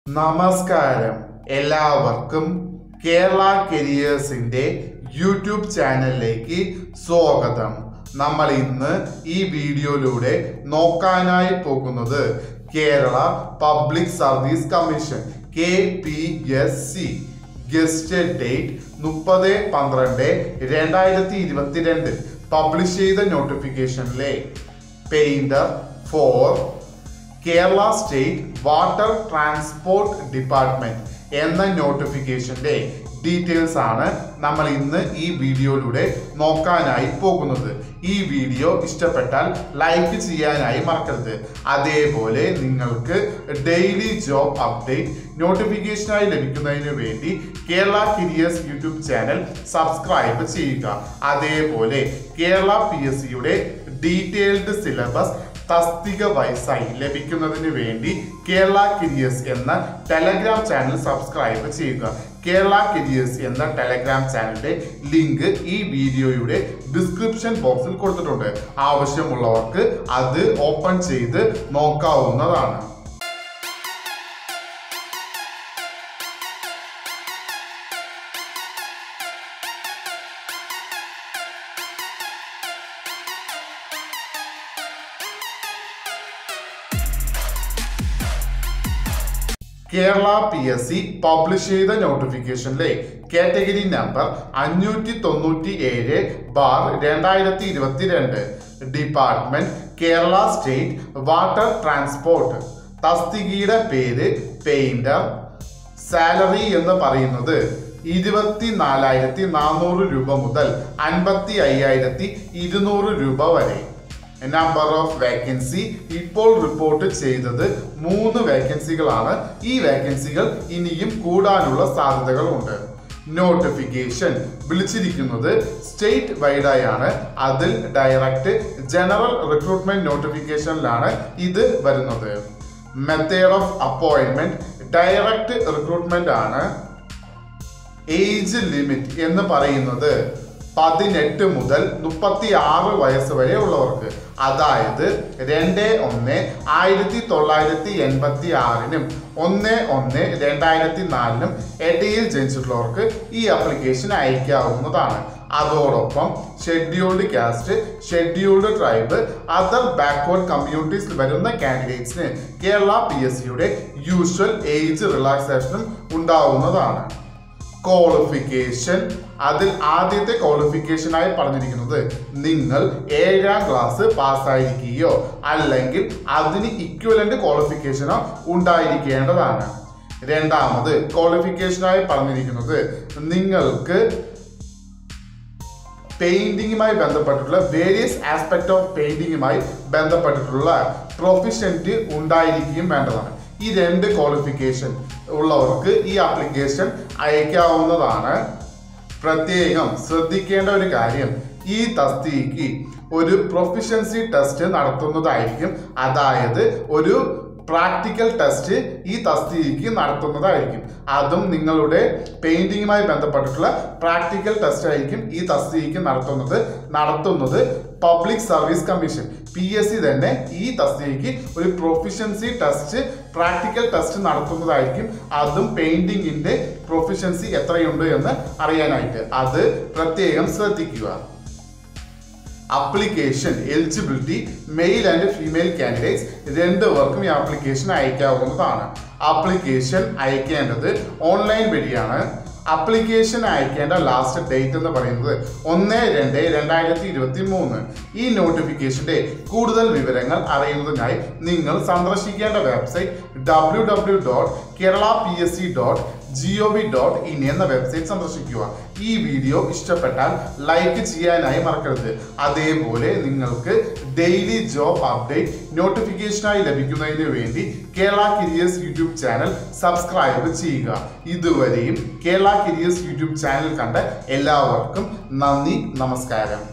നമസ്കാരം എല്ലാവർക്കും കേരള കരിയേഴ്സിന്റെ യൂട്യൂബ് ചാനലിലേക്ക് സ്വാഗതം നമ്മൾ ഇന്ന് ഈ വീഡിയോയിലൂടെ നോക്കാനായി പോകുന്നത് Kerala public service commission K P S C gazette date മുപ്പത് പന്ത്രണ്ട് രണ്ടായിരത്തി ഇരുപത്തിരണ്ട് പബ്ലിഷ് ചെയ്ത നോട്ടിഫിക്കേഷനിലെ painter for Kerala state water transport department എന്ന നോട്ടിഫിക്കേഷന്റെ ഡീറ്റെയിൽസ് ആണ് നമ്മൾ ഇന്ന് ഈ വീഡിയോയിലൂടെ നോക്കാനായി പോകുന്നത് ഈ വീഡിയോ ഇഷ്ടപ്പെട്ടാൽ ലൈക്ക് ചെയ്യാനായി മറക്കരുത് അതേപോലെ നിങ്ങൾക്ക് ഡെയിലി ജോബ് അപ്ഡേറ്റ് നോട്ടിഫിക്കേഷനായി ലഭിക്കുന്നതിന് വേണ്ടി Kerala careers YouTube channel subscribe ചെയ്യുക അതേപോലെ കേരള പി എസ് സിയുടെ ഡീറ്റെയിൽഡ് സിലബസ് തസ്തിക വയസ്സായി ലഭിക്കുന്നതിന് വേണ്ടി കേരള കിരിയേഴ്സ് എന്ന ടെലഗ്രാം ചാനൽ സബ്സ്ക്രൈബ് ചെയ്യുക കേരള കിരിയേഴ്സ് എന്ന ടെലഗ്രാം ചാനലിന്റെ ലിങ്ക് ഈ വീഡിയോയുടെ ഡിസ്ക്രിപ്ഷൻ ബോക്സിൽ കൊടുത്തിട്ടുണ്ട് ആവശ്യമുള്ളവർക്ക് അത് ഓപ്പൺ ചെയ്ത് നോക്കാവുന്നതാണ് Kerala P S C publish ചെയ്ത നോട്ടിഫിക്കേഷനിലെ കാറ്റഗറി നമ്പർ അഞ്ഞൂറ്റി തൊണ്ണൂറ്റി ഏഴ് ബാർ രണ്ടായിരത്തി ഇരുപത്തിരണ്ട് department Kerala state water transport തസ്തികയുടെ പേര് പെയിന്റർ സാലറി എന്ന് പറയുന്നത് ഇരുപത്തി നാലായിരത്തി നാനൂറ് രൂപ മുതൽ അൻപത്തി അയ്യായിരത്തി ഇരുന്നൂറ് രൂപ വരെ നമ്പർ ഓഫ് വേക്കൻസി ഇപ്പോൾ റിപ്പോർട്ട് ചെയ്തത് മൂന്ന് വേക്കൻസികളാണ് ഈ വേക്കൻസികൾ ഇനിയും കൂടാനുള്ള സാധ്യതകളുണ്ട് നോട്ടിഫിക്കേഷൻ വിളിച്ചിരിക്കുന്നത് സ്റ്റേറ്റ് വൈഡായാണ് അതിൽ ഡയറക്റ്റ് ജനറൽ റിക്രൂട്ട്മെന്റ് നോട്ടിഫിക്കേഷനിലാണ് ഇത് വരുന്നത് method of appointment direct recruitment ആണ് ഏജ് ലിമിറ്റ് എന്ന് പറയുന്നത് പതിനെട്ട് മുതൽ മുപ്പത്തി ആറ് വയസ്സ് വരെ ഉള്ളവർക്ക് അതായത് രണ്ട് ഒന്ന് ആയിരത്തി തൊള്ളായിരത്തി എൺപത്തി ആറിനും ഒന്ന് ഒന്ന് രണ്ടായിരത്തി നാലിനും ഇടയിൽ ജനിച്ചിട്ടുള്ളവർക്ക് ഈ ആപ്ലിക്കേഷൻ അയക്കാവുന്നതാണ് അതോടൊപ്പം scheduled caste scheduled tribe other backward കമ്മ്യൂണിറ്റീസിൽ വരുന്ന കാൻഡിഡേറ്റ്സിന് കേരള പി എസ് സിയുടെ യൂഷ്വൽ ഏജ് റിലാക്സേഷനും ഉണ്ടാവുന്നതാണ് ക്വാളിഫിക്കേഷൻ അതിൽ ആദ്യത്തെ ക്വാളിഫിക്കേഷനായി പറഞ്ഞിരിക്കുന്നത് നിങ്ങൾ ഏഴാം ക്ലാസ് പാസ്സായിരിക്കുകയോ അല്ലെങ്കിൽ അതിന് ഇക്വലന്റ് ക്വാളിഫിക്കേഷനോ ഉണ്ടായിരിക്കേണ്ടതാണ് രണ്ടാമത് ക്വാളിഫിക്കേഷനായി പറഞ്ഞിരിക്കുന്നത് നിങ്ങൾക്ക് പെയിന്റിങ്ങുമായി ബന്ധപ്പെട്ടിട്ടുള്ള വേരിയസ് ആസ്പെക്ട് ഓഫ് പെയിന്റിങ്ങുമായി ബന്ധപ്പെട്ടിട്ടുള്ള പ്രൊഫഷൻറ്റ് ഉണ്ടായിരിക്കുകയും വേണ്ടതാണ് ഈ രണ്ട് ക്വാളിഫിക്കേഷൻ ഉള്ളവർക്ക് ഈ ആപ്ലിക്കേഷൻ അയക്കാവുന്നതാണ് പ്രത്യേകം ശ്രദ്ധിക്കേണ്ട ഒരു കാര്യം ഈ തസ്തിക്ക് ഒരു പ്രൊഫിഷ്യൻസി ടെസ്റ്റ് നടത്തുന്നതായിരിക്കും അതായത് ഒരു പ്രാക്ടിക്കൽ ടെസ്റ്റ് ഈ തസ്തികയ്ക്ക് നടത്തുന്നതായിരിക്കും അതും നിങ്ങളുടെ പെയിന്റിങ്ങുമായി ബന്ധപ്പെട്ടിട്ടുള്ള പ്രാക്ടിക്കൽ ടെസ്റ്റ് ആയിരിക്കും ഈ തസ്തികയ്ക്ക് നടത്തുന്നത് നടത്തുന്നത് public service commission P S C തന്നെ ഈ തസ്തികയ്ക്ക് ഒരു പ്രൊഫിഷ്യൻസി ടെസ്റ്റ് പ്രാക്ടിക്കൽ ടെസ്റ്റ് നടത്തുന്നതായിരിക്കും അതും പെയിന്റിങ്ങിന്റെ പ്രൊഫിഷ്യൻസി എത്രയുണ്ട് എന്ന് അറിയാനായിട്ട് അത് പ്രത്യേകം ശ്രദ്ധിക്കുക application eligibility male and female candidates രണ്ട് പേർക്കും ഈ ആപ്ലിക്കേഷൻ അയക്കാവുന്നതാണ് ആപ്ലിക്കേഷൻ അയക്കേണ്ടത് ഓൺലൈൻ വഴിയാണ് അപ്ലിക്കേഷൻ അയക്കേണ്ട ലാസ്റ്റ് ഡേറ്റ് എന്ന് പറയുന്നത് ഒന്ന് രണ്ട് രണ്ടായിരത്തി ഇരുപത്തി മൂന്ന് ഈ നോട്ടിഫിക്കേഷന്റെ കൂടുതൽ വിവരങ്ങൾ അറിയുന്നതിനായി നിങ്ങൾ സന്ദർശിക്കേണ്ട website W W dot Kerala P S C dot G O V dot in എന്ന വെബ്സൈറ്റ് സന്ദർശിക്കുക ഈ വീഡിയോ ഇഷ്ടപ്പെട്ടാൽ ലൈക്ക് ചെയ്യാനായി മറക്കരുത് അതേപോലെ നിങ്ങൾക്ക് ഡെയിലി ജോബ് അപ്ഡേറ്റ് നോട്ടിഫിക്കേഷനായി ലഭിക്കുന്നതിന് വേണ്ടി Kerala careers YouTube channel subscribe ചെയ്യുക ഇതുവരെയും കേരള കിരിയേഴ്സ് യൂട്യൂബ് ചാനൽ കണ്ട എല്ലാവർക്കും നന്ദി നമസ്കാരം